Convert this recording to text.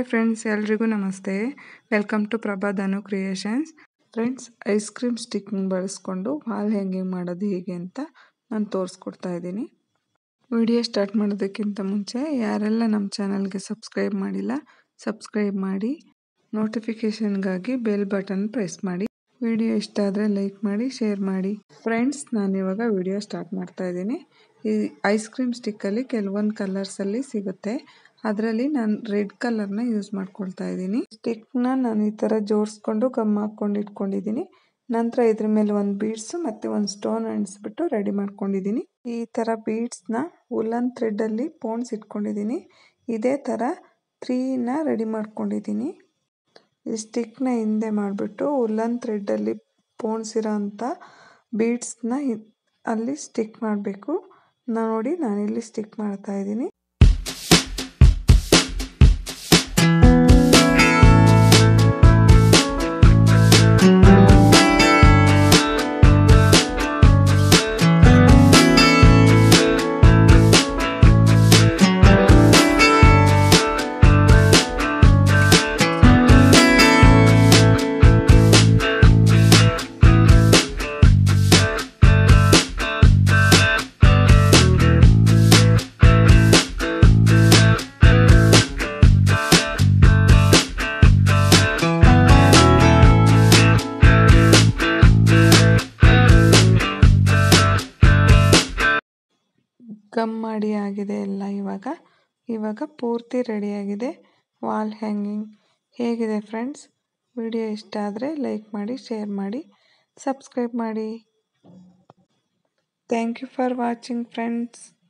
hi friends ಎಲ್ರಿಗೂ ನಮಸ್ತೆ welcome to Prabha Dhanu creations friends ice cream ಸ್ಟಿಕ್ನ ಬಳಸ್ಕೊಂಡು ವಾಲ್ ಹ್ಯಾಂಗಿಂಗ್ ಮಾಡೋದು ಹೇಗೆ ಅಂತ ನಾನು ತೋರಿಸ್ಕೊಡ್ತಾ ಇದ್ದೀನಿ ವಿಡಿಯೋ ಸ್ಟಾರ್ಟ್ ಮಾಡೋದಕ್ಕಿಂತ ಮುಂಚೆ ಯಾರೆಲ್ಲ ನಮ್ಮ ಚಾನಲ್ಗೆ ಸಬ್ಸ್ಕ್ರೈಬ್ ಮಾಡಿಲ್ಲ ಸಬ್ಸ್ಕ್ರೈಬ್ ಮಾಡಿ ನೋಟಿಫಿಕೇಷನ್ಗಾಗಿ ಬೆಲ್ ಬಟನ್ ಪ್ರೆಸ್ ಮಾಡಿ ವಿಡಿಯೋ ಇಷ್ಟ ಆದರೆ ಲೈಕ್ ಮಾಡಿ ಶೇರ್ ಮಾಡಿ ಫ್ರೆಂಡ್ಸ್ ನಾನಿವಾಗ ವಿಡಿಯೋ ಸ್ಟಾರ್ಟ್ ಮಾಡ್ತಾ ಇದ್ದೀನಿ ಈ ಐಸ್ ಕ್ರೀಮ್ ಸ್ಟಿಕ್ಕಲ್ಲಿ ಕೆಲವೊಂದು ಕಲರ್ಸಲ್ಲಿ ಸಿಗುತ್ತೆ ಅದರಲ್ಲಿ ನಾನು ರೆಡ್ ಕಲರ್ನ ಯೂಸ್ ಮಾಡ್ಕೊಳ್ತಾ ಇದ್ದೀನಿ ಸ್ಟಿಕ್ನ ನಾನು ಈ ಥರ ಜೋಡಿಸ್ಕೊಂಡು ಗಮ್ ಹಾಕ್ಕೊಂಡು ಇಟ್ಕೊಂಡಿದ್ದೀನಿ ನಂತರ ಇದ್ರ ಮೇಲೆ ಒಂದು ಬೀಡ್ಸು ಮತ್ತು ಒಂದು ಸ್ಟೋನ್ ಅಂಟಿಸ್ಬಿಟ್ಟು ರೆಡಿ ಮಾಡ್ಕೊಂಡಿದ್ದೀನಿ ಈ ಥರ ಬೀಡ್ಸ್ನ ಉಲನ್ ಥ್ರೆಡ್ಡಲ್ಲಿ ಪೋಣ್ಸ್ ಇಟ್ಕೊಂಡಿದ್ದೀನಿ ಇದೇ ಥರ ತ್ರೀನ ರೆಡಿ ಮಾಡ್ಕೊಂಡಿದ್ದೀನಿ ಈ ಸ್ಟಿಕ್ನ ಹಿಂದೆ ಮಾಡಿಬಿಟ್ಟು ಉಲ್ಲನ್ ಥ್ರೆಡ್ಡಲ್ಲಿ ಪೋಣಿಸಿರೋ ಅಂಥ ಬೀಡ್ಸ್ನ ಅಲ್ಲಿ ಸ್ಟಿಕ್ ಮಾಡಬೇಕು ನೋಡಿ ನಾನಿಲ್ಲಿ ಸ್ಟಿಕ್ ಮಾಡ್ತಾ ಇದ್ದೀನಿ ಗಮ್ ಮಾಡಿ ಆಗಿದೆ ಎಲ್ಲ ಇವಾಗ ಇವಾಗ ಪೂರ್ತಿ ರೆಡಿಯಾಗಿದೆ ವಾಲ್ ಹ್ಯಾಂಗಿಂಗ್ ಹೇಗಿದೆ ಫ್ರೆಂಡ್ಸ್ ವಿಡಿಯೋ ಇಷ್ಟ ಆದರೆ ಲೈಕ್ ಮಾಡಿ ಶೇರ್ ಮಾಡಿ ಸಬ್ಸ್ಕ್ರೈಬ್ ಮಾಡಿ thank you for watching friends